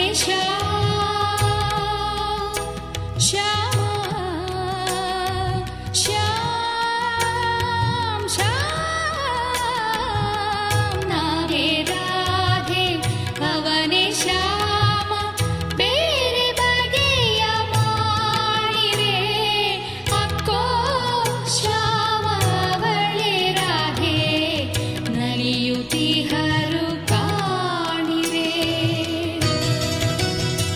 ನಲಿಯುತ್ತಿಹರು ಕಾಣಿರೆ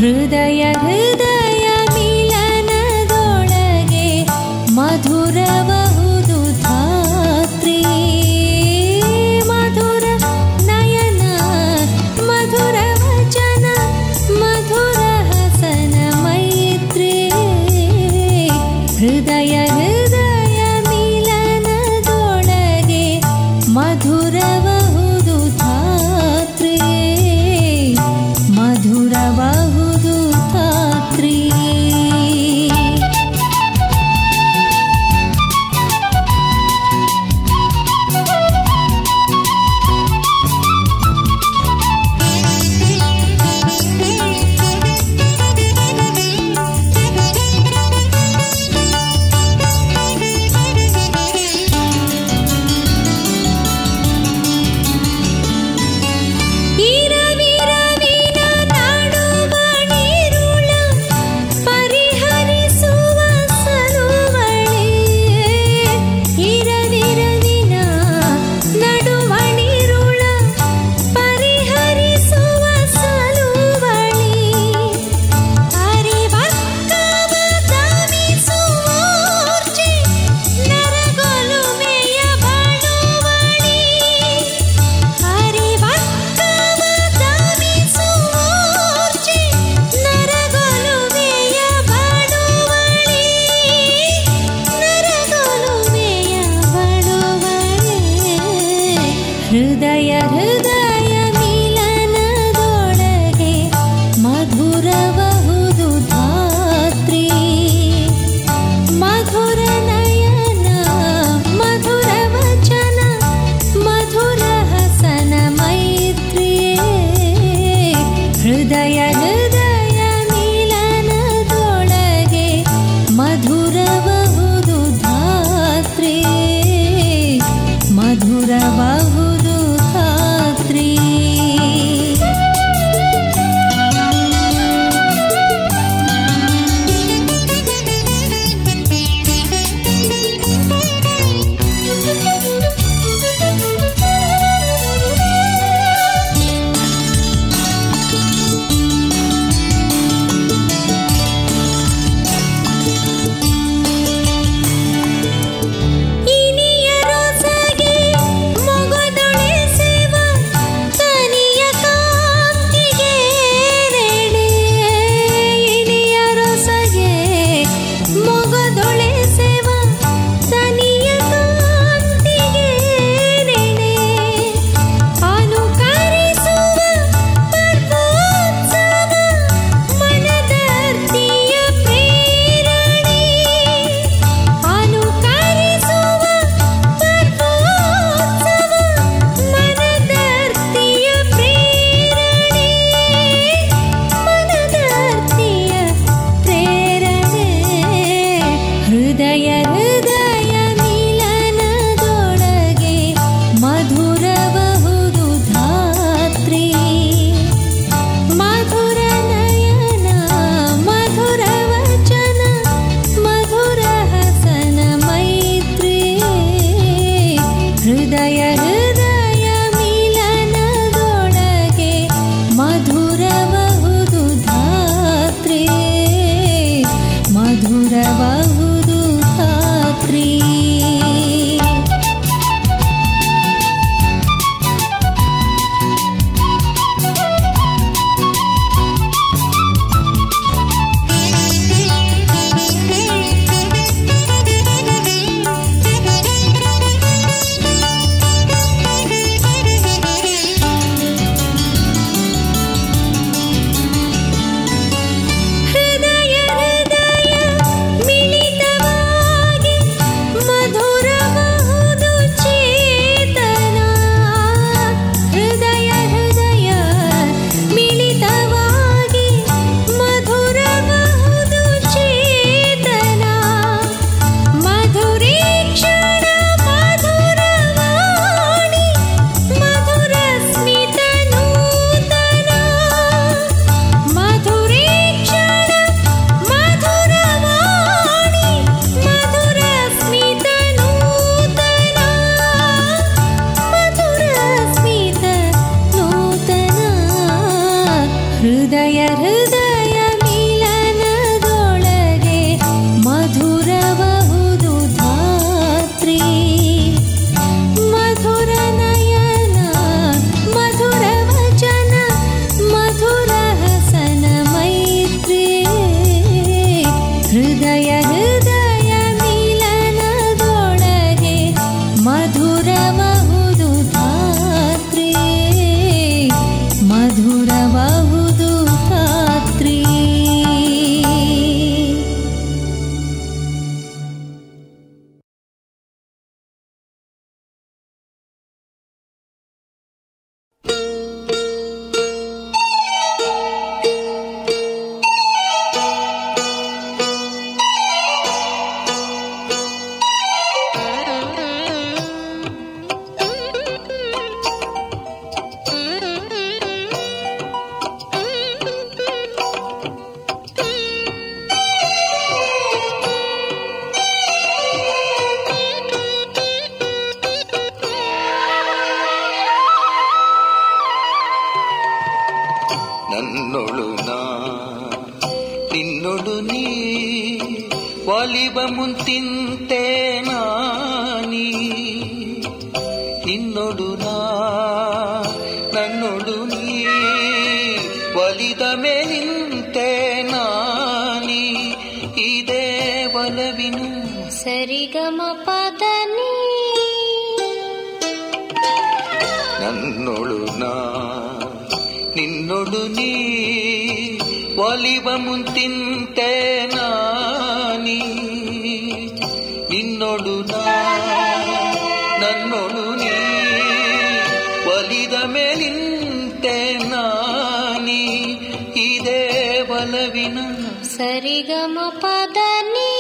ಹೃದಯ ಹೃದಯ ಮಿಲನದೊಳಗೆ ಮಧುರಬಹುದು ಧಾತ್ರಿ ಮಧುರ ನಯನ ಮಧುರ ವಚನ ಮಧುರ ಹಸನ ಮೈತ್ರಿ ಹೃದಯ ಹೃದಯ ಮಿಲನದೊಳಗೆ ಮಧುರಬಹುದು ಧಾತ್ರಿ ಮಧುರಬಹುದು ಧಾತ್ರಿ ಒಲಿವ ಮುಂತಿಂತೆ ನಾನಿ ನಿನ್ನೊಡು ನಾ ನನ್ನೊಡು ನೀ ಒಲಿದ ಮೇಲಿಂತೆ ನಾನಿ ಇದೇ ಒಲವಿನ ಸರಿಗಮ ಪದ ನೀ ನನ್ನೊಳು ನಾ ನಿನ್ನೊಡು ನೀ ಒಲಿವ ಮುಂತಿಂತೆ ನಾನಿ ನಿನ್ನೊಡು ನಾ ನನ್ನೊಳು ನೀ ಒಲಿದ ಮೇಲಿಂತೆ ನಾನಿ ಇದೇ ಒಲವಿನ ಸರಿಗಮ ಪದ ನೀ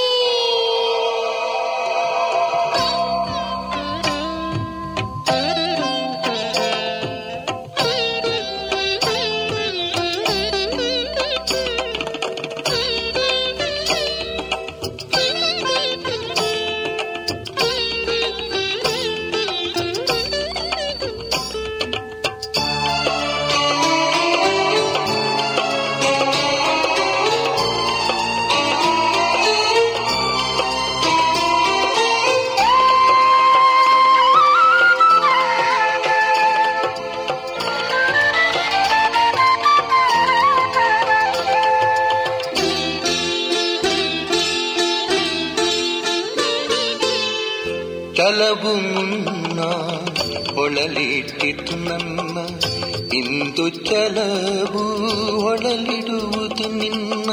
ಕೆಲವು ಮುನ್ನ ಹೊಳಲಿಟ್ಟಿತು ನನ್ನ ಇಂದು ಚಲವು ಹೊಳಲಿಡುವುದು ನಿನ್ನ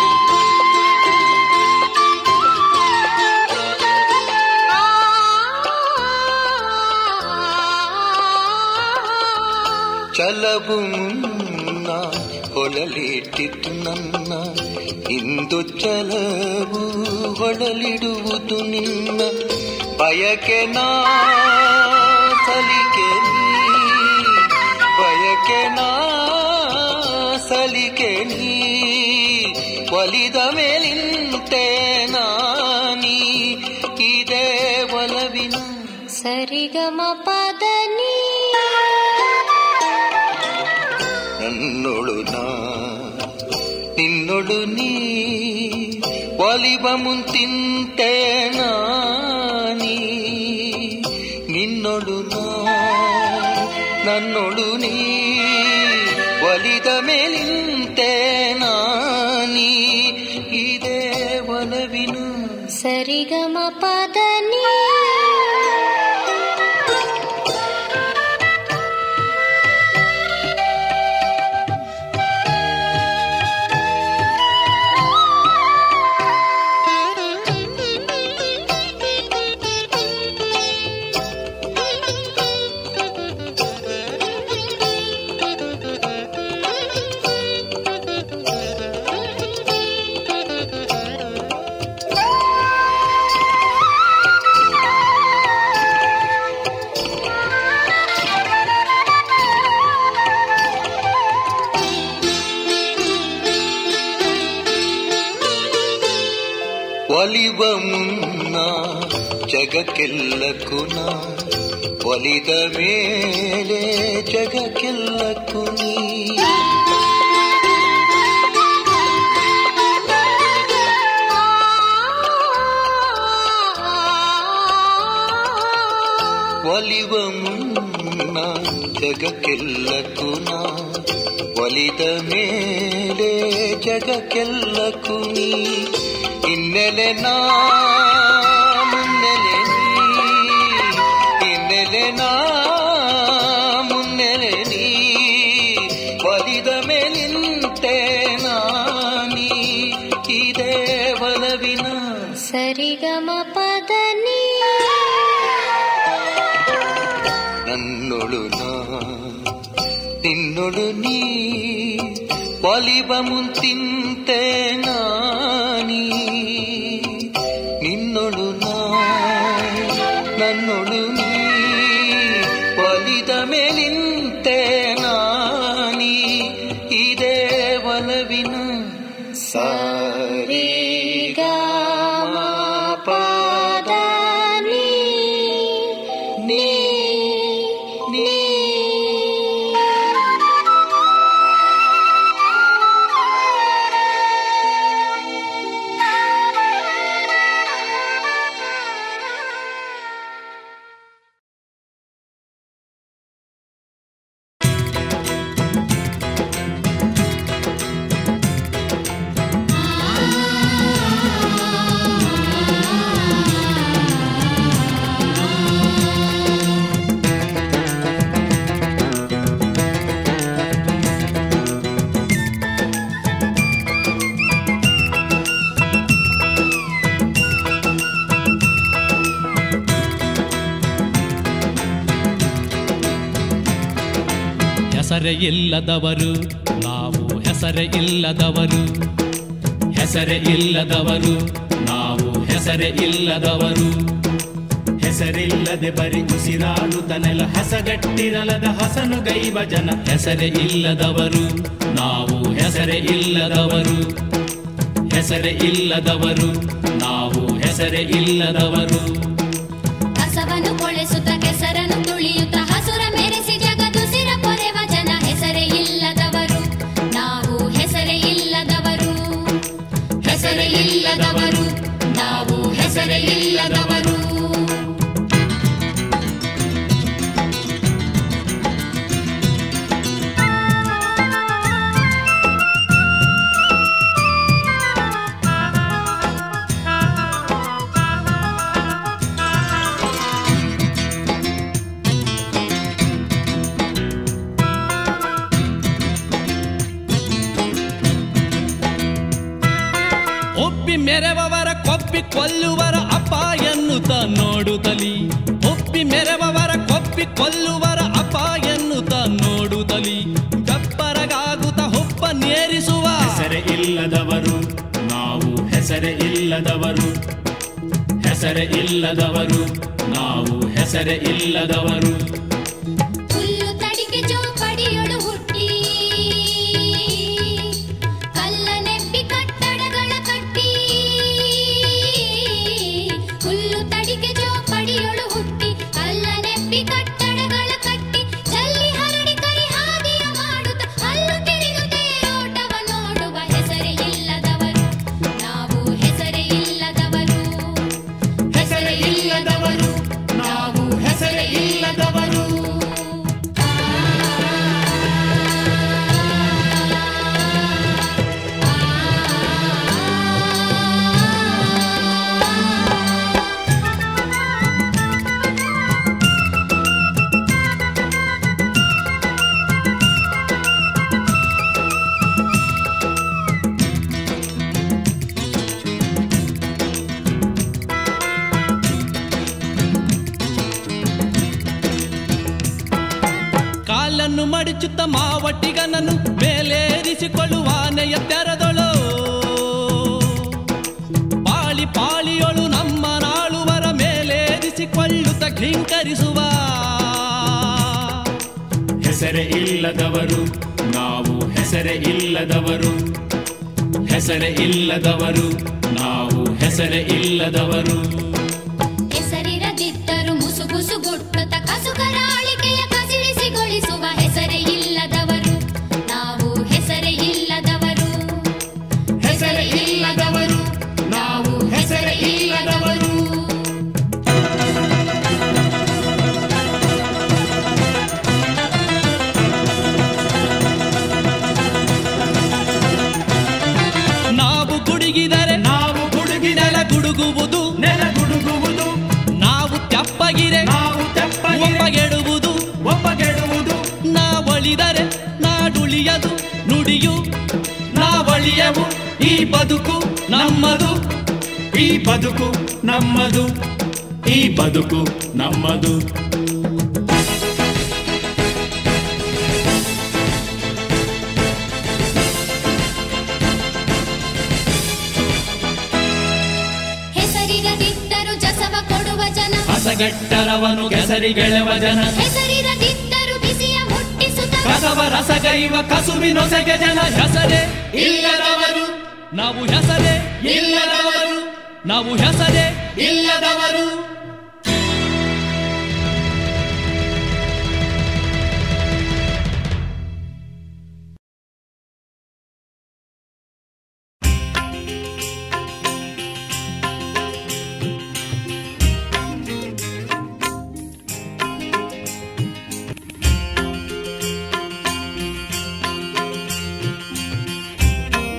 ಚಲವು ಮುನ್ನ ಹೊಳಲಿಟ್ಟಿತು ನನ್ನ ಇಂದು ಚಲವು ಹೊಳಲಿಡುವುದು ನಿನ್ನ ಬಯಕೆ ನಾ ಸಲಿಕೆ ನೀ ಬಯಕೆ ನಾ ಸಲಿಕೆ ನೀ ಒಲಿದ ಮೇಲಿಂತೆ ನಾನಿ ಇದೇ ಒಲವಿನ ಸರಿಗಮ ಪದ ನೀ ನನ್ನೊಳು ನಾ ನಿನ್ನೊಳು ನೀ ಒಲಿವ ಮುಂತಿಂತೆ ನಾನಿ ನಿನ್ನೊಳು ನಾ ನನ್ನೊಳು ನೀ ಒಲಿದ ಮೇಲಿಂತೆ ನಾನಿ ಇದೇ ಒಲವಿನ ಸರಿಗಮ ಪದ ನೀ ಒಲಿವ ಮುನ್ನ ಜಗಕ್ಕೆಲ್ಲಕ್ಕೂ ನಾ ಒಲಿದ ಮೇಲೆ ಜಗಕ್ಕೆಲ್ಲಕ್ಕೂ ನೀ ಒಲಿವ ಮುನ್ನ ಜಗಕ್ಕೆಲ್ಲಕ್ಕೂ ನಾ ಒಲಿದ ಮೇಲೆ ಜಗಕ್ಕೆಲ್ಲಕ್ಕೂ ನೀ ಹಿನ್ನೆಲೆ ನಾ ಮುನ್ನೆಲೆ ನೀ ಹಿನ್ನೆಲೆ ನಾ ಮುನ್ನೆಲೆ ನೀ ಒಲಿದ ಮೇಲಿಂತೆ ನಾನಿ ಇದೇ ಒಲವಿನ ಸರಿಗಮ ಪದ ನೀ ನನ್ನೊಳು ನಾ ನಿನ್ನೊಳು ನೀ ಒಲಿವ ಮುಂತಿಂತೆ ನಾನಿ ನಿನ್ನೊಳು ನಾ ನನ್ನೊಳು ನೀ ಒಲಿದ ಮೇಲಿಂತೆ ನಾನಿ ಇದೇ ಒಲವಿನ ಸಾರಿ ಗಮ ಪದ ನೀ ನೀ ನೀ ಆ ಹೆಸರೇ ಇಲ್ಲದವರು ನಾವು ಹೆಸರೇ ಇಲ್ಲದವರು ಹೆಸರೇ ಇಲ್ಲದವರು ನಾವು ಹೆಸರೇ ಇಲ್ಲದವರು ಹೆಸರಿಲ್ಲದೆ ಬರಿ ಉಸಿರಾಡುತ್ತ ನೆಲ ಹಸಗಟ್ಟಿರಲದ ಹಸನು ಗೈವ ಜನ ಹೆಸರೇ ಇಲ್ಲದವರು ನಾವು ಹೆಸರೇ ಇಲ್ಲದವರು ಹೆಸರೇ ಇಲ್ಲದವರು ನಾವು ಹೆಸರೇ ಇಲ್ಲದವರು ಕಸವನ್ನು ಕೊಳೆಸುತ್ತ ಕೆಸರನ್ನು ತುಳಿಯುತ್ತ ಹಸುರ ಮೆರೆಸಿ ಜಗದುಸಿರ ಪೊರೆವ ಜನ ಹೆಸರೇ ಇಲ್ಲದವರು ನಾವು ಹೆಸರೇ ಇಲ್ಲದವರು ಹೆಸರೇ ಇಲ್ಲದವರು ನಾವು ಹೆಸರೇ ಇಲ್ಲದವರು ಒಪ್ಪಿ ಮೆರವವರ ಕೊಪ್ಪಿ ಕೊಲ್ಲುವರ ಅಪ್ಪ ಎನ್ನುತ್ತ ನೋಡುತ್ತಲಿ ಒಪ್ಪಿ ಮೆರವವರ ಕೊಪ್ಪಿ ಕೊಲ್ಲುವರ ಅಪ್ಪ ಎನ್ನುತ್ತ ನೋಡುತ್ತಲಿ ಗಪ್ಪರಗಾಗುತ್ತ ಹೊಪ್ಪ ನೇರಿಸುವ ಹೆಸರೇ ಇಲ್ಲದವರು ನಾವು ಹೆಸರೇ ಇಲ್ಲದವರು ಹೆಸರೇ ಇಲ್ಲದವರು ನಾವು ಹೆಸರೇ ಇಲ್ಲದವರು ಹುಲ್ಲು ತಡಿಕೆ ಚೌಪಡಿಯೊಳು ಹುಟ್ಟಿ ಕಲ್ಲ ನೆಬ್ಬಿ ಕಟ್ಟಡಗಳ ಕಟ್ಟಿ ಹುಲ್ಲು ತಡಿಕೆ ಚೌಪಡಿಯೊಳು ಹುಟ್ಟಿ ಕಲ್ಲ ನೆಬ್ಬಿ ಕಟ್ಟಡಗಳ ಕಟ್ಟಿ ಚಲ್ಲಿ ಹರಡಿ ಕರಿ ಹಾದಿಯ ಮಾಡುತ್ತ ಹಲ್ಲು ತಿರುಗು ತೇರೋಟವ ನೋಡುವ ಹೆಸರೇ ಇಲ್ಲದವರು ನಾವು ಹೆಸರೇ ಇಲ್ಲದವರು ಹೆಸರೇ ಇಲ್ಲದವರು ನಾವು ಹೆಸರೇ ಇಲ್ಲದವರು ಕಾಲನ್ನು ಮಡಿಚುತ್ತ ಮಾವಟ್ಟಿಗನನ್ನು ಮೇಲೇರಿಸಿಕೊಳ್ಳುವ ನೆಯ ತೆರದೊಳು ಪಾಳಿ ಪಾಳಿಯೊಳು ನಮ್ಮ ನಾಳುವರ ಮೇಲೇರಿಸಿಕೊಳ್ಳುತ್ತ ಘಿಂಕರಿಸುವ ಹೆಸರೇ ಇಲ್ಲದವರು ನಾವು ಹೆಸರೇ ಇಲ್ಲದವರು ಹೆಸರೇ ಇಲ್ಲದವರು ನಾವು ಹೆಸರೇ ಇಲ್ಲದವರು ಹೆಸರಿರದಿದ್ದರು ಮುಸುಗುಸು ಗುಟ್ಟುತ್ತ ಕಸುಕರಾಳಿಕೆಯ ಕಸಿರಿಸಿಗೊಳಿಸುವ ಹೆಸರೇ ಇಲ್ಲದವರು ನಾವು ಹೆಸರೇ ಇಲ್ಲದವರು ಹೆಸರೇ ಇಲ್ಲದವರು ನಾವು ಹೆಸರೇ ಇಲ್ಲದವರು ನಾವು ಗುಡುಗಿದರೆ ನಾವು ಗುಡುಗಿನೆಲ ಗುಡುಗುವುದು ನೆಲ ಗುಡುಗುವುದು ನಾವು ತೆಪ್ಪಗಿರೆ ನಾವು ಒಪ್ಪಗೆಡುವುದು ಒಪ್ಪಗೆಡುವುದು ನಾವಳಿದರೆ ನಾಡುಳಿಯದು ನುಡಿಯು ನಾವಳಿಯವು ಈ ಬದುಕು ನಮ್ಮದು ಈ ಬದುಕು ನಮ್ಮದು ಈ ಬದುಕು ನಮ್ಮದು ಹೆಸರಿರದಿದ್ದರು ಜಸವ ಕೊಡುವ ಜನ ಹಸಗಟ್ಟರವನು ಕೆಸರಿಗೆಳೆವ ಜನ ಹೆಸರಿರದಿದ್ದರು ಬಿಸಿಯ ಮುಟ್ಟಿಸುತ್ತ ಕಸವ ರಸಗೈವ ಕಸುವಿನೊಸಗೆ ಜನ ಹೆಸರೇ ಇಲ್ಲದವರು ನಾವು ಹೆಸರೇ ಇಲ್ಲದವರು ನಾವು ಹೆಸರೇ ಇಲ್ಲದವರು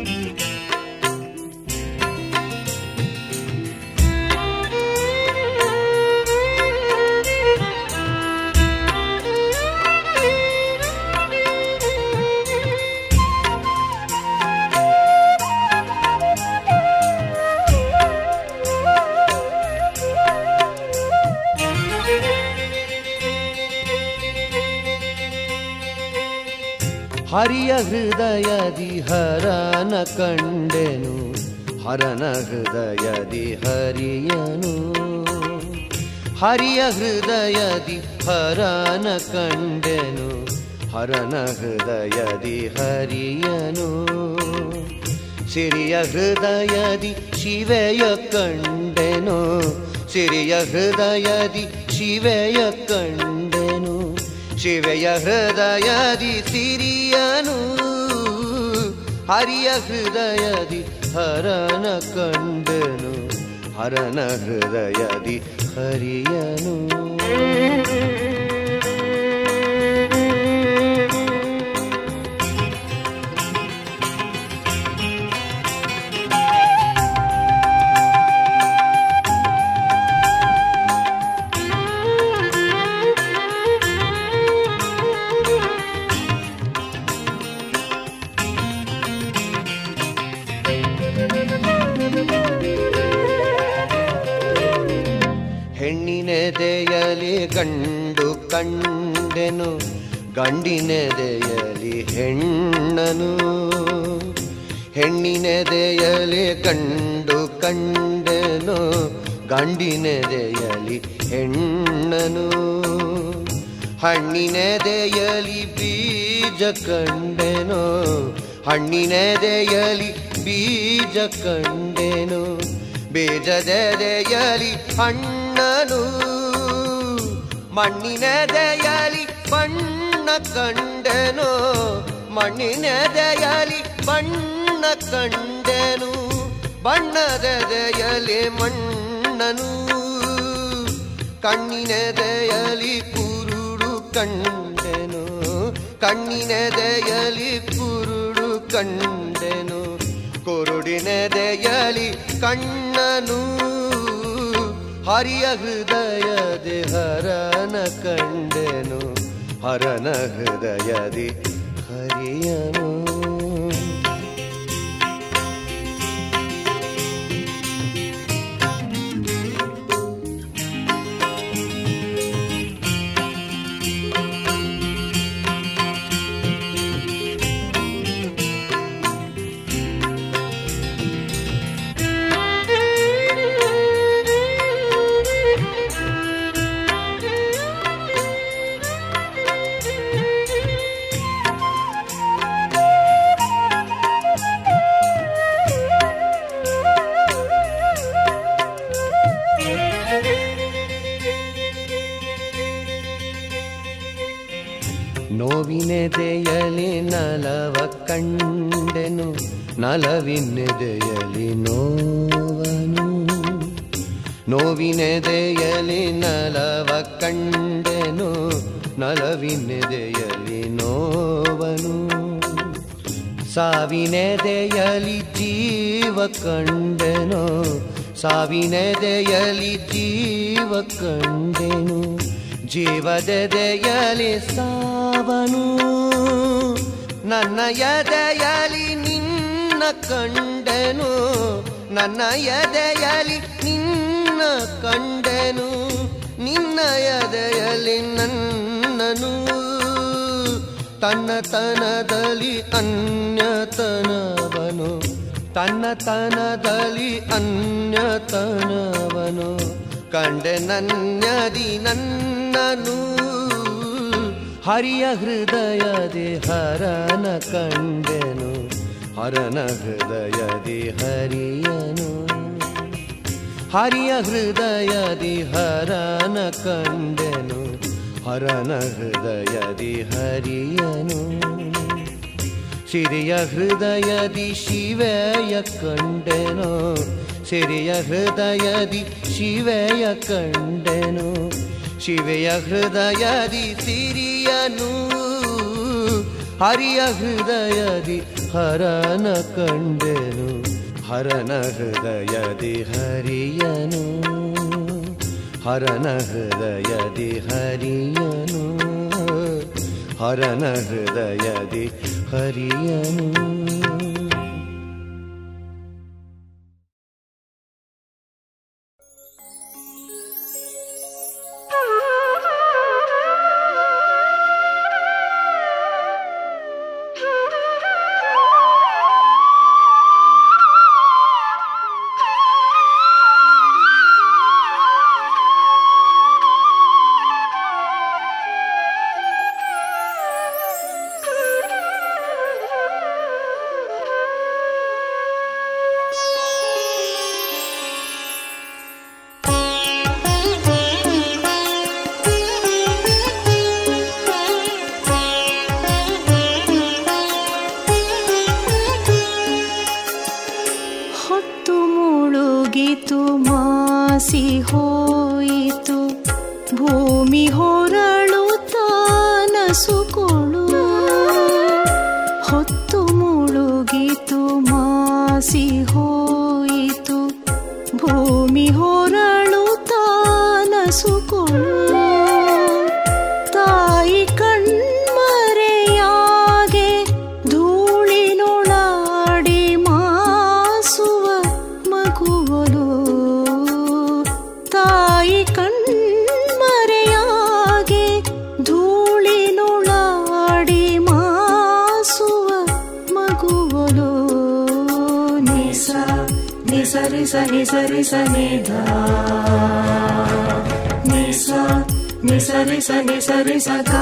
ಆ ಹರಿಯ ಹೃದಯದಿ ಹರನ ಕಂಡೆನು ಹರನ ಹೃದಯದಿ ಹರಿಯನು ಹರಿಯ ಹೃದಯದಿ ಹರನ ಕಂಡೆನು ಹರನ ಹೃದಯದಿ ಹರಿಯನು ಸಿರಿಯ ಹೃದಯದಿ ಶಿವೆಯ ಕಂಡೆನು ಸಿರಿಯ ಹೃದಯದಿ ಶಿವೆಯ ಕಂಡೆನು ಶಿವೆಯ ಹೃದಯದಿ ಸಿರಿಯನು ಹರಿಯ ಹೃದಯದಿ ಹರನ ಕಂಡನು ಹರನ ಹೃದಯದಿ ಹರಿಯನು ಹೆಣ್ಣಿನೆದೆಯಲಿ ಗಂಡು ಕಂಡೆನು ಗಂಡಿನೆದೆಯಲಿ ಹೆಣ್ಣನು ಹೆಣ್ಣಿನೆದೆಯಲಿ ಗಂಡು ಕಂಡೆನು ಗಂಡಿನೆದೆಯಲಿ ಹೆಣ್ಣನು ಹಣ್ಣಿನೆದೆಯಲಿ ಬೀಜ ಕಂಡೆನು ಹಣ್ಣಿನೆದೆಯಲಿ ಬೀಜ ಕಂಡೆನು ಬೀಜದೆದೆಯಲಿ ಹಣ್ಣನು ಮಣ್ಣಿನೆದೆಯಲಿ ಬಣ್ಣ ಕಂಡೆನು ಮಣ್ಣಿನೆದೆಯಲಿ ಬಣ್ಣ ಕಂಡೆನು ಬಣ್ಣದೆದೆಯಲಿ ಮಣ್ಣನು ಕಣ್ಣಿನೆದೆಯಲಿ ಕುರುಡು ಕಂಡೆನು ಕಣ್ಣಿನೆದೆಯಲಿ ಕುರುಡು ಕಂಡೆನು ಕುರುಡಿನೆದೆಯಲಿ ಕಣ್ಣನು ಹರಿಯ ಹೃದಯದಿ ಹರನ ಕಂಡೆನು ಹರನ ಹೃದಯದಿ ಹರಿಯನು ನೋವಿನೆದೆಯಲಿ ನಲವ ಕಂಡೆನು ನಲವಿನೆದೆಯಲಿ ನೋವನು ನೋವಿನೆದೆಯಲಿ ನಲವ ಕಂಡೆನು ನಲವಿನೆದೆಯಲಿ ನೋವನು ಸಾವಿನೆದೆಯಲಿ ಜೀವ ಕಂಡೆನು ಸಾವಿನೆದೆಯಲಿ ಜೀವ ಕಂಡೆನು ಜೀವದೆದೆಯಲಿ ಸಾವನು ನನ್ನ ಎದೆಯಲಿ ನಿನ್ನ ಕಂಡೆನು ನನ್ನ ಎದೆಯಲಿ ನಿನ್ನ ಕಂಡೆನು ನಿನ್ನ ಎದೆಯಲಿ ನನ್ನನು ತನ್ನ ತನದಲ್ಲಿ ಅನ್ಯತನವನು ತನ್ನ ತನದಲ್ಲಿ ಅನ್ಯತನವನು ಕಂಡೆ ನನ್ಯದಿ ನನ್ನನು ಹರಿಯ ಹೃದಯದಿ ಹರನ ಕಂಡೆನು ಹರನ ಹೃದಯದಿ ಹರಿಯನು ಹರಿಯ ಹೃದಯದಿ ಹರನ ಕಂಡೆನು ಹರನ ಹೃದಯದಿ ಹರಿಯನು ಸಿರಿಯ ಹೃದಯದಿ ಶಿವೆಯ ಕಂಡೆನು ಸಿರಿಯ ಹೃದಯದಿ ಶಿವೆಯ ಕಂಡೆನು ಶಿವೆಯ ಹೃದಯದಿ ಸಿರಿಯನು ಹರಿಯ ಹೃದಯದಿ ಹರನ ಕಂಡೆನು ಹರನ ಹೃದಯದಿ ಹರಿಯನು ಹರನ ಹೃದಯದಿ ಹರಿಯನು ಹರನ ಹೃದಯದಿ ಹರಿಯನು ಆ ಭೂಮಿ ಹೊರಳು ತಾನಸುಕೊಳು ಹೊತ್ತು ಮುಳುಗಿತು ಮಾಸಿ ಹೋಯಿತು ಭೂಮಿ ಹೊರಳು ತಾನಸುಕೊಳು ತಾಯಿ ಕಣ್ಮರೆಯಾಗೆ ಧೂಳಿನೊಳಾಡಿ ಮಾಸುವ ಮಗುವಲು ತಾಯಿ ಕಣ್ಮರೆಯಾಗೆ ಧೂಳಿನೊಳಾಡಿ ಮಾಸುವ ಮಗುವಲು ನಿಸ ನಿಸರಿ ಸನಿ ಸರಿ ಸನಿಧ ನಿಸ ನಿಸರಿ ಸನಿ ಸರಿ ಸಗಾ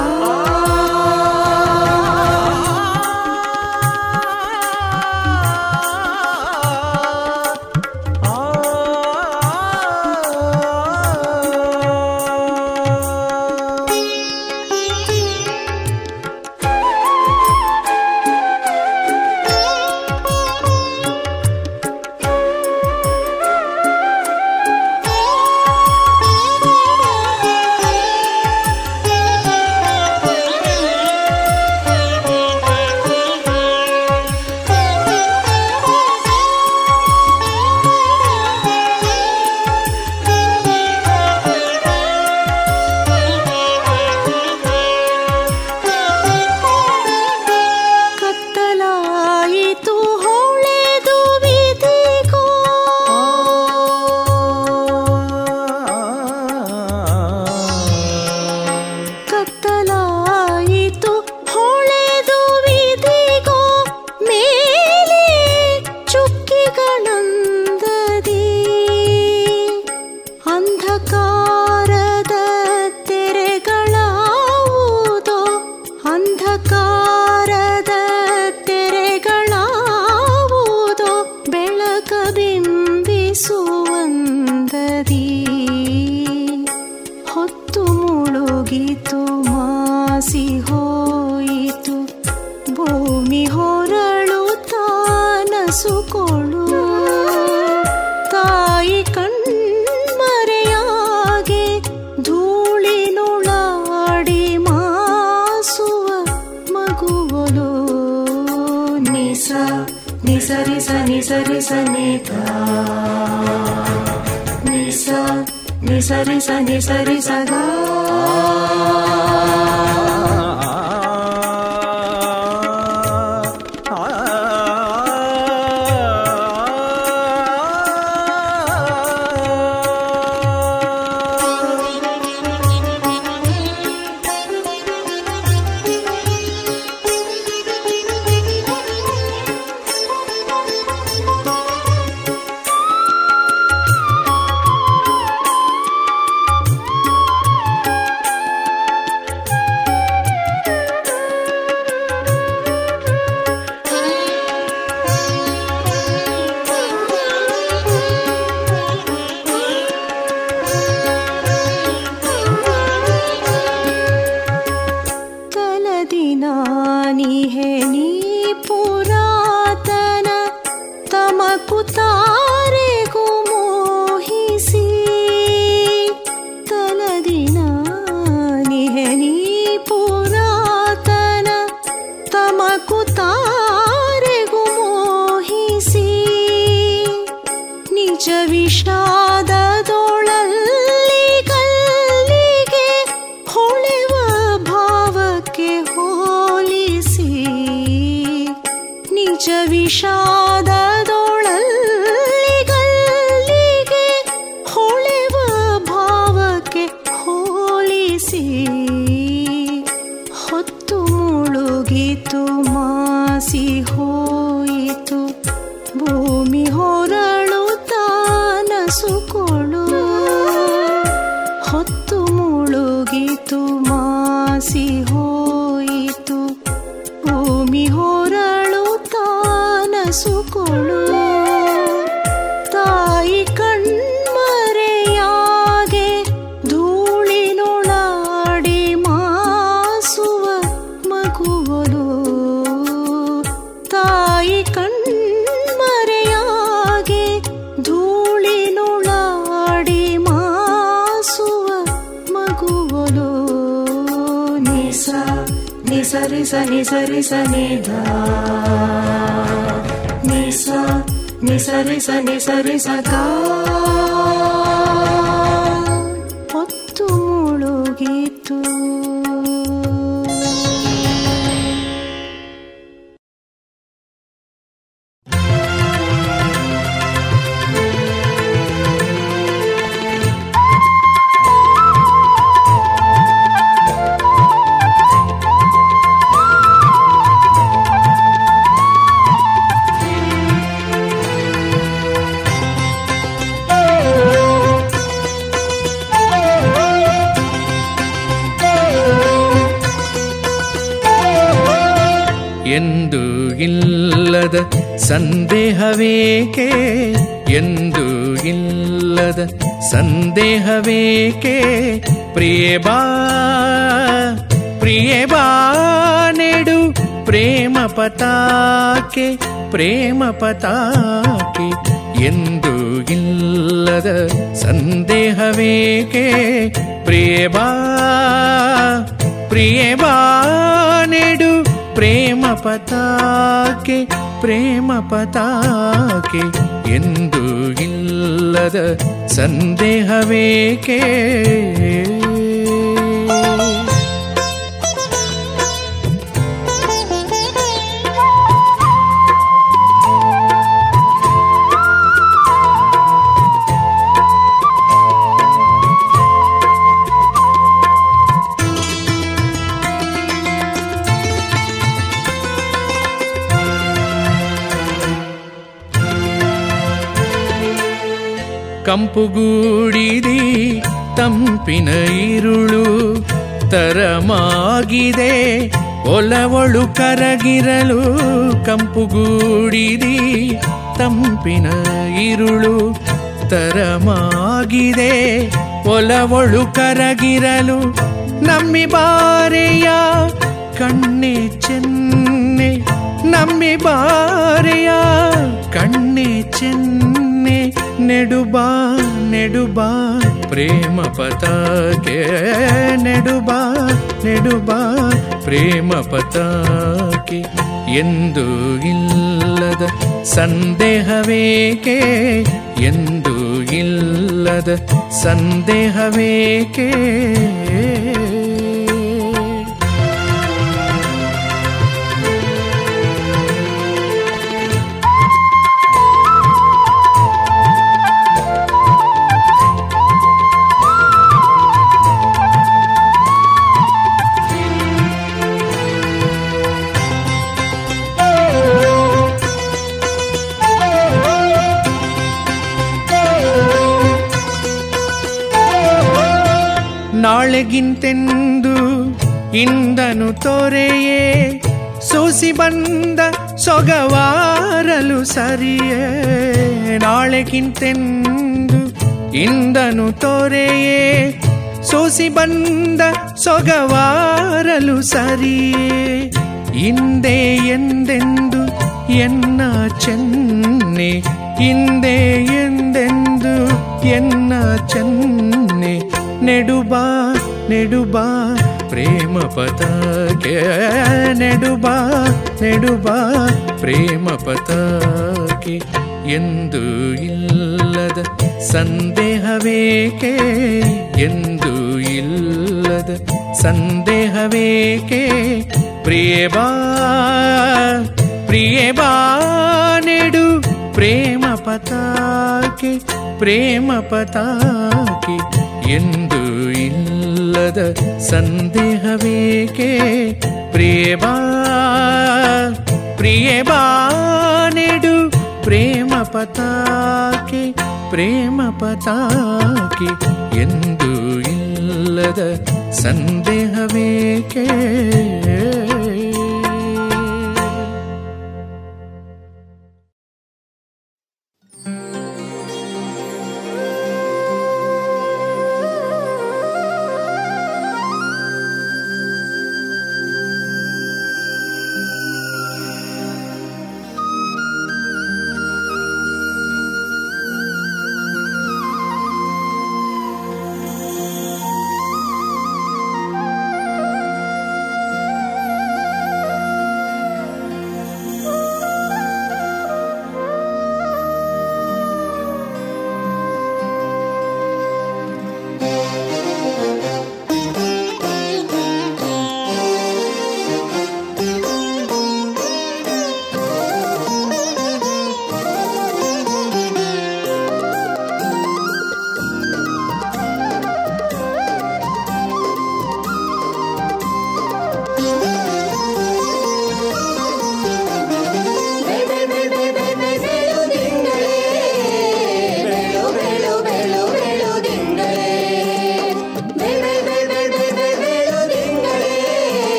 ಕತ್ತಲಾಯಿತು ಹೊಳೆದು ವಿಧಿಗೋ ಕತ್ತಲಾಯಿತು ಹೊಳೆದು ವಿಧಿಗೋ ಮೇಲೆ ಚುಕ್ಕಿಗಳಂದದಿ ಅಂಧಕಾರದ ತೆರೆಗಳಾವುದೋ ಅಂಧಕಾರದ ತೆರೆಗಳಾವುದೋ ಬೆಳಕ ಬಿಂಬಿಸುವಂದದಿ ಹೊತ್ತು ಮುಳುಗಿತು ಮಾಸಿ ಹೋಯಿತು ಭೂಮಿ ಹೊರಳು ತಾನಸುಕೊಳು ತಾಯಿ ಕಣ್ಮರೆಯಾಗೆ ಧೂಳಿನೊಳಾಡಿ ಮಾಸುವ ಮಗುವಲು ನಿಸ ನಿಸರಿ ಸನಿ ಸರಿ ಸನಿತ ನಿಸ ನಿಸರಿ ಸನಿ ಸರಿ ಸಗಾ ತಲದಿನಾನಿಹೆ ನೀ ಪುರಾತನ ತಮಕು ತಾರೆಗೂ ಮೋಹಿಸಿ ತಲದಿನಾನಿಹೆ ನೀ ಪುರಾತನ ತಮಕು ತಾರೆಗೂ ಮೋಹಿಸಿ ನಿಜ ವಿಷಾದದೊಳಲ್ಲಿ ಕಲ್ಲಿಗೆ ಹೊಳೆವ ಭಾವಕ್ಕೆ ಹೋಲಿಸಿ ನಿಜ ವಿಷಾದದೊಳಲ್ಲಿ ಕಲ್ಲಿಗೆ ಹೊಳೆವ ಭಾವಕ್ಕೆ ಹೋಲಿಸಿ ಹೊತ್ತು ಮುಳುಗಿತು ಮಾಸಿ ಹೋಯಿತು ಭೂಮಿ ಹೊರಳು ತಾನಸುಕೊಳು ಹೊತ್ತು ಮುಳುಗಿತು ಮಾಸಿ ಹೋಯಿತು ಭೂಮಿ ಹೊರಳು ತಾನಸುಕೊಳು ತಾಯಿ ಕಣ್ಮರೆಯಾಗೆ ಧೂಳಿನೊಳಾಡಿ ಮಾಸುವ ಮಗುವಲು ತಾಯಿ ಕಣ್ಮರೆಯಾಗೆ ಧೂಳಿನೊಳಾಡಿ ಮಾಸುವ ಮಗು ಒಲು ನಿಸ ನಿಸರಿ ಸ ನಿಸರಿ ಸ ನಿಧ ನಿಸ ನಿಸರಿ ಸ ನಿಸರಿ ಸ ಗಾ ಹೊತ್ತು ಮುಳುಗಿತು ಎಂದು ಇಲ್ಲದ ಸಂದೇಹವೇಕೆ ಎಂದು ಇಲ್ಲದ ಸಂದೇಹವೇಕೆ ಪ್ರಿಯೇ ಬಾ ಪ್ರಿಯೇ ಬಾ ನೆಡು ಪ್ರೇಮ ಪತಾಕೆ ಪ್ರೇಮ ಪತಾಕೆ ಎಂದು ಇಲ್ಲದ ಸಂದೇಹವೇಕೆ ಪ್ರಿಯೇ ಬಾ ಪ್ರಿಯೇ ಬಾ ನೆಡು ಪ್ರೇಮ ಪತಾಕೆ ಪ್ರೇಮ ಪತಾಕೆ ಎಂದು ಇಲ್ಲದ ಸಂದೇಹವೇಕೆ ಕಂಪುಗೂಡಿದಿ ತಂಪಿನ ಇರುಳು ತರಮಾಗಿದೆ ಒಲವಳು ಕರಗಿರಲು ಕಂಪುಗೂಡಿದಿ ತಂಪಿನ ಇರುಳು ತರಮಾಗಿದೆ ಒಲವಳು ಕರಗಿರಲು ನಮ್ಮಿ ಬಾರೆಯ ಕಣ್ಣೆ ಚೆನ್ನೆ ನಮ್ಮಿ ಬಾರೆಯ ಕಣ್ಣೆ ಚೆನ್ನೆ ನೆಡುಬಾ ನೆಡುಬಾ ಪ್ರೇಮ ಪತಾಕೆ ನೆಡುಬಾ ನೆಡುಬಾ ಪ್ರೇಮ ಪತಾಕೆ ಎಂದು ಇಲ್ಲದ ಸಂದೇಹವೇಕೆ ಎಂದು ಇಲ್ಲದ ಸಂದೇಹವೇಕೆ ನಾಳೆಗಿಂತೆಂದು ಇಂದನು ತೊರೆಯೇ ಸೋಸಿ ಬಂದ ಸೊಗವಾರಲು ಸರಿಯೇ ನಾಳೆಗಿಂತೆಂದು ಇಂದನು ತೊರೆಯೇ ಸೋಸಿ ಬಂದ ಸೊಗವಾರಲು ಸರಿಯೇ ಹಿಂದೆ ಎಂದೆಂದು ಎನ್ನ ಚೆನ್ನೆ ಹಿಂದೆ ಎಂದೆಂದು ಎನ್ನ ಚೆನ್ನೆ ನೆಡುಬಾ ನೆಡುಬಾ ಪ್ರೇಮ ಪತಾಕೆ ನೆಡುಬಾ ನೆಡುಬಾ ಪ್ರೇಮ ಪತಾಕೆ ಎಂದು ಇಲ್ಲದ ಸಂದೇಹವೇಕೆ ಎಂದು ಇಲ್ಲದ ಸಂದೇಹವೇಕೆ ಪ್ರಿಯೇ ಬಾ ಪ್ರಿಯೇ ಬಾ ನೆಡು ಪ್ರೇಮ ಪತಾಕೆ ಪ್ರೇಮ ಪತಾಕೆ ಎಂದು ಇಲ್ಲದ ಸಂದೇಹವೇಕೆ ಪ್ರಿಯೇ ಬಾ ಪ್ರಿಯೇ ಬಾ ನೆಡು ಪ್ರೇಮ ಪತಾಕೆ ಪ್ರೇಮ ಪತಾಕೆ ಎಂದು ಇಲ್ಲದ ಸಂದೇಹವೇಕೆ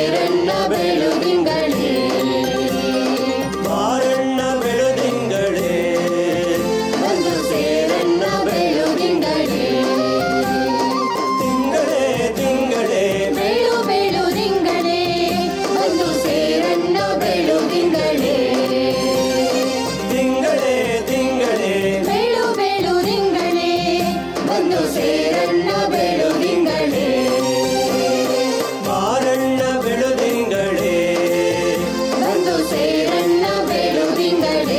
ಸೇರನ್ನ ಬೆಳುದಿಂಗಳೇ ಬಾರಣ್ಣ ಬೆಳುದಿಂಗಳೇ ಬಂದು ಸೇರನ್ನ ಬೆಳುದಿಂಗಳೇ ತಿಂಗಳೇ ತಿಂಗಳೇ ಬೆಳು ಬೆಳುದಿಂಗಳೇ ಬಂದು ಸೇರನ್ನ ಬೆಳುದಿಂಗಳೇ ತಿಂಗಳೇ ತಿಂಗಳೇ ಬೆಳು ಬೆಳುದಿಂಗಳೇ ಬಂದು ಸೇರನ್ನ ಬೆಳುದಿಂಗಳೇ ಬಾರಣ್ಣ ಬೆಳುದಿಂಗಳೇ ಬಂದು ಸೇರನ್ನ ಬೆಳುದಿಂಗಳೇ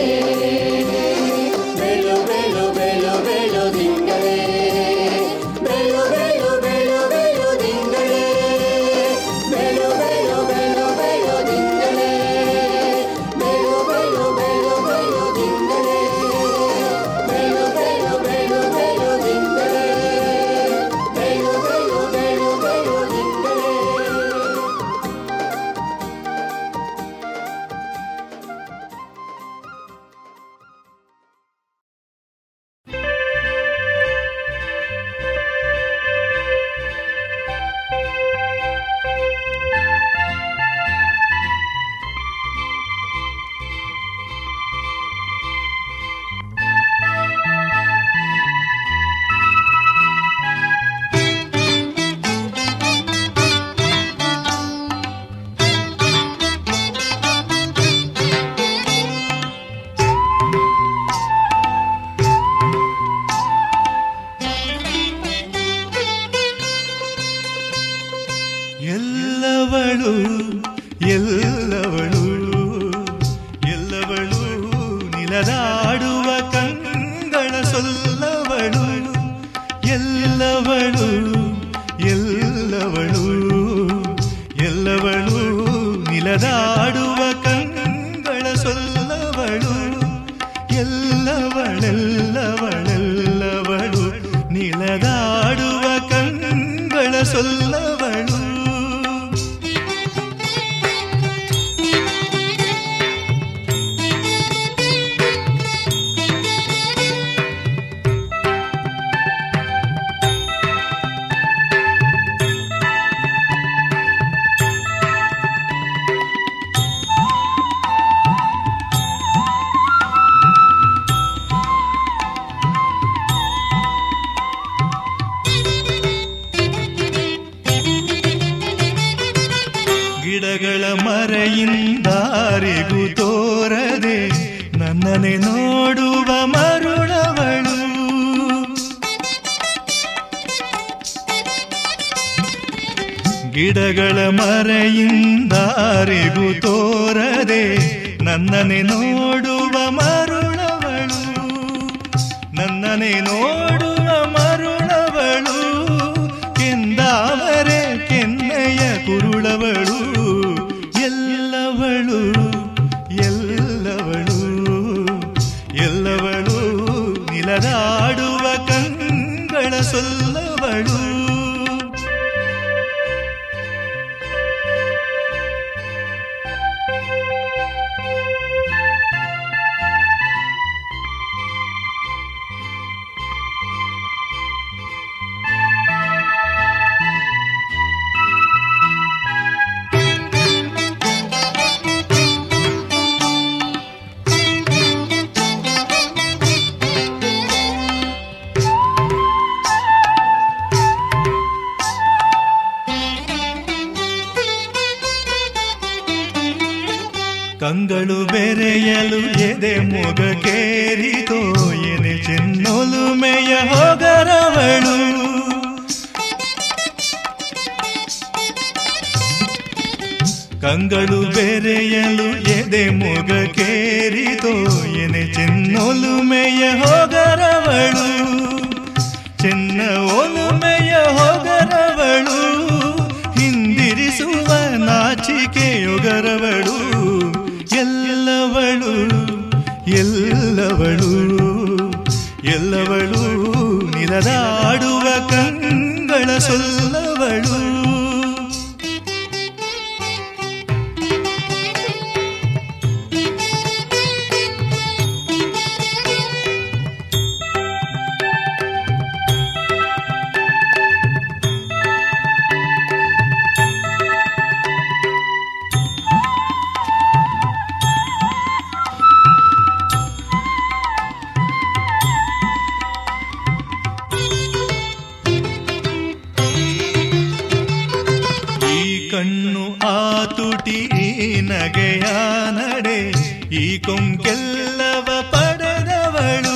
ಬೆಳು ಬೆಳು ಬೆಳು ಬೆಳುದಿಂಗಳೇ ಬೆಳು ಬೆಳು ಬೆಳು ಬೆಳುದಿಂಗಳೇ ಬೆಳು ಬೆಳು ಬೆಳು ಬೆಳುದಿಂಗಳೇ ಬೆಳು ಬೆಳು ಬೆಳು ಬೆಳುದಿಂಗಳೇ ಬೆಳು ಬೆಳು ಬೆಳು ಬೆಳುದಿಂಗಳೇ ಬೆಳು ಬೆಳು ಬೆಳು ಬೆಳುದಿಂಗಳೇ ಎಲ್ಲವಳು ಎಲ್ಲವಳು ಎಲ್ಲವಳು ನಿಲದಾಡುವ ಕಂಗಳ ಸೊಲ್ಲವಳು ಎಲ್ಲವಳು ಎಲ್ಲವಳು ಎಲ್ಲವಳು ನಿಲದಾಡುವ ಕಂಗಳ ಸೊಲ್ಲವಳು ಎಲ್ಲವಳೆಲ್ಲವಳೆಲ್ಲವಳು ನಿಲದಾಡುವ ಕಂಗಳ ಸೊಲ್ಲವಳು ಗಿಡಗಳ ಮರೆಯಿಂದಾರಿಗೂ ತೋರದೆ ನನ್ನನೆ ನೋಡುವ ಮರುಳವಳು ಗಿಡಗಳ ಮರೆಯಿಂದಾರಿಗೂ ತೋರದೆ ನನ್ನನೆ ನೋಡುವ ಮರುಳವಳು ನನ್ನನೆ ನೋಡುವ ಮರುಳವಳು ಕೆಂದಾವರೆ ಕೆನ್ನೆಯ ಕುರುಳವಳು ಎಲ್ಲವಳು ಎಲ್ಲವಳು ಎಲ್ಲವಳು ನಿಲದಾಡುವ ಕಂಗಳ ಸೊಲ್ಲವಳು ಕಂಗಳು ಬೆರೆಯಲು ಎದೆ ಮೊಗ ಕೇರಿತೋ ಎನೆ ಚೆನ್ನೊಲುಮೆಯ ಹೋಗರವಳು ಕಂಗಳು ಬೆರೆಯಲು ಎದೆ ಮೊಗ ಕೇರಿತೋ ಎನೆ ಚೆನ್ನೊಲುಮೆಯ ಹೋಗರವಳು ಚೆನ್ನ ಒಲುಮೆಯ ಹೋಗರವಳು ಹಿಂದಿರಿಸುವ ನಾಚಿಕೆಯೊಗರವಳು ಎಲ್ಲವಳು ಎಲ್ಲವಳು ಎಲ್ಲವಳು ನಿಲದಾಡುವ ಕಂಗಳ ಸೊಲ್ಲವಳು ತುಟಿ ನಗೆಯ ನಡೆ ಈ ಕೊಂಕೆಲ್ಲವ ಪಡೆದವಳು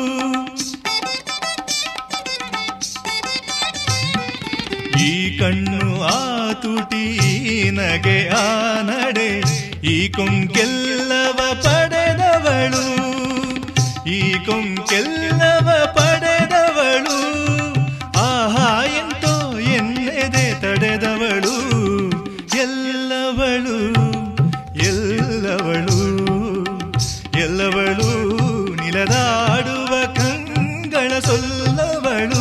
ಈ ಕಣ್ಣು ಆ ತುಟಿ ನಗೆಯ ನಡೆ ಈ ಕೊಂಕೆಲ್ಲವ ಪಡೆದವಳು ಈ ಕೊಂಕೆಲ್ಲವ ಪಡೆದವಳು ಆಹಾ ಎಂತೋ ಎನ್ನೆದೆ ತಡೆದವಳು ಎಲ್ಲವಳು ಎಲ್ಲವಳು ಎಲ್ಲವಳು ನಿಲದಾಡುವ ಕಂಗಳ ಸೊಲ್ಲವಳು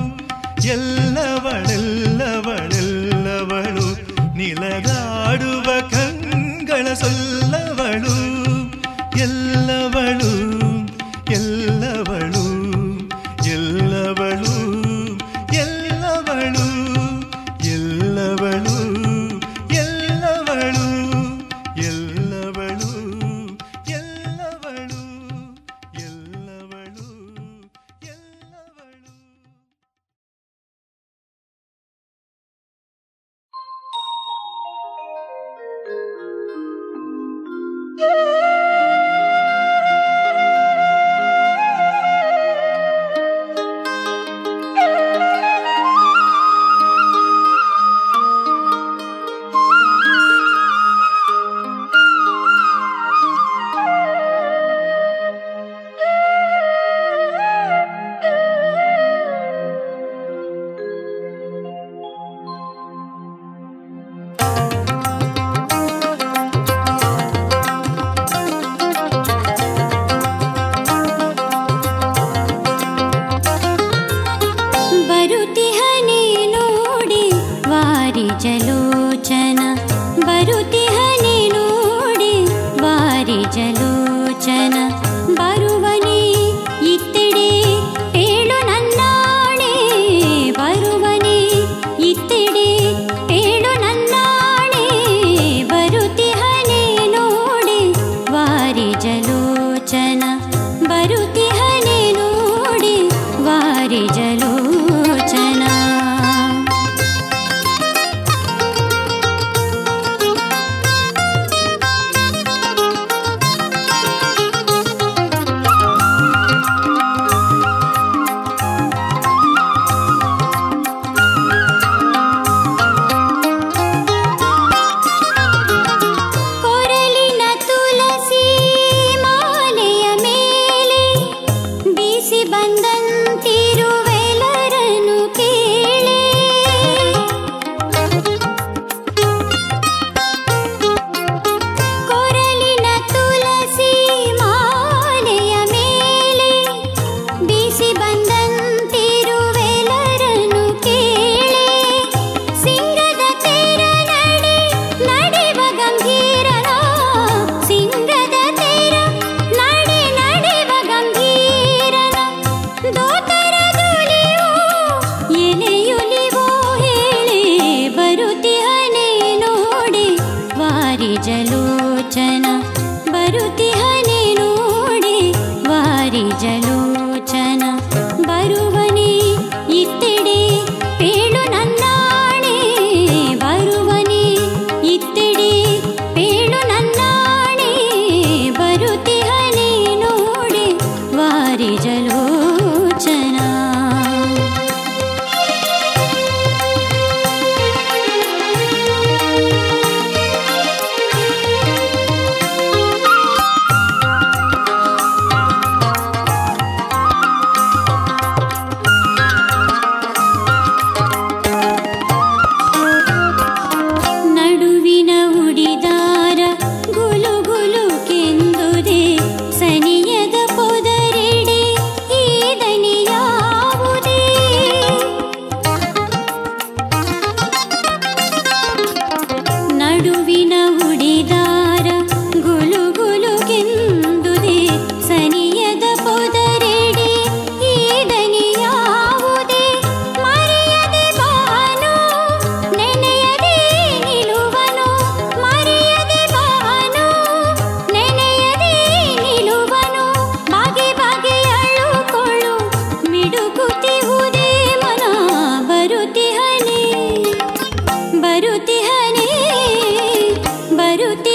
ಎಲ್ಲವಳೆಲ್ಲವಳೆಲ್ಲವಳು ನಿಲದಾಡುವ ಕಂಗಳ ಸೊಲ್ಲವಳು ಎಲ್ಲವಳು ಎಲ್ಲವಳು ಎಲ್ಲವಳು ಎಲ್ಲವಳು ಎಲ್ಲವಳು ಎಲ್ಲವಳು ಎಲ್ಲವಳು ಎಲ್ಲವಳು ಎಲ್ಲವಳು ಎಲ್ಲವಳು ಬರುತಿಹನೆ ನೋಡಿ ವಾರಿ ಜಲೋಚನ ಬರುತಿಹನೆ ನೋಡಿ ವಾರಿ ಜಲೋಚನ ಬರುವನೆ ಇತ್ತೆಡೆ ಪೇಳು ನನ್ನಾಣೆ ಬರುವನೆ ಇತ್ತೆಡೆ ಪೇಳು ನನ್ನಾಣೆ ಬರುತಿಹನೆ ನೋಡಿ ವಾರಿ ಜಲೋಚನ ಬರುತಿಹನೆ ನೋಡಿ ವಾರಿ ಜಲೋಚನ ಕೊರಲಿನ ತುಳಸಿ ಮಾಲೆಯ ಮೇಲೆ ಬೀಸಿ ಬಂದಂತಿರುವೆಲರನು ಕೇಳೆ ಕೊರಲಿನ ತುಳಸಿ ಮಾಲೆಯ ಮೇಲೆ ಬೀಸಿ ಬಂದಂತಿರುವೆಲರನು ಕೇಳೆ ಸಿಂಗದ ತೇರ ನಡೆ ನಡೆವ ಗಂಭೀರನ ಸಿಂಗದ ತೇರ ನಡೆ ನಡೆವ ಗಂಭೀರನ ದೋತರದುಲಿಯೋ ಎಲೆಯುಲಿವೋ ಹೇಳಿ ಬರುತಿಹನೆ ನೋಡಿ ವಾರಿ ಜಲೋಚನ ಬರುತಿಹನೆ ನೋಡಿ ವಾರಿ ಜಲೋಚನ ಬರುವನೆ ಇತ್ತೆಡೆ ಪೇಳು ನನ್ನಾಣೆ ಬರುವನೆ ಇತ್ತೆಡೆ ಪೇಳು ನನ್ನಾಣೆ ಬರುತಿಹನೆ ನೋಡಿ ವಾರಿ ಜಲೋಚನ ಬರುತ್ತಿ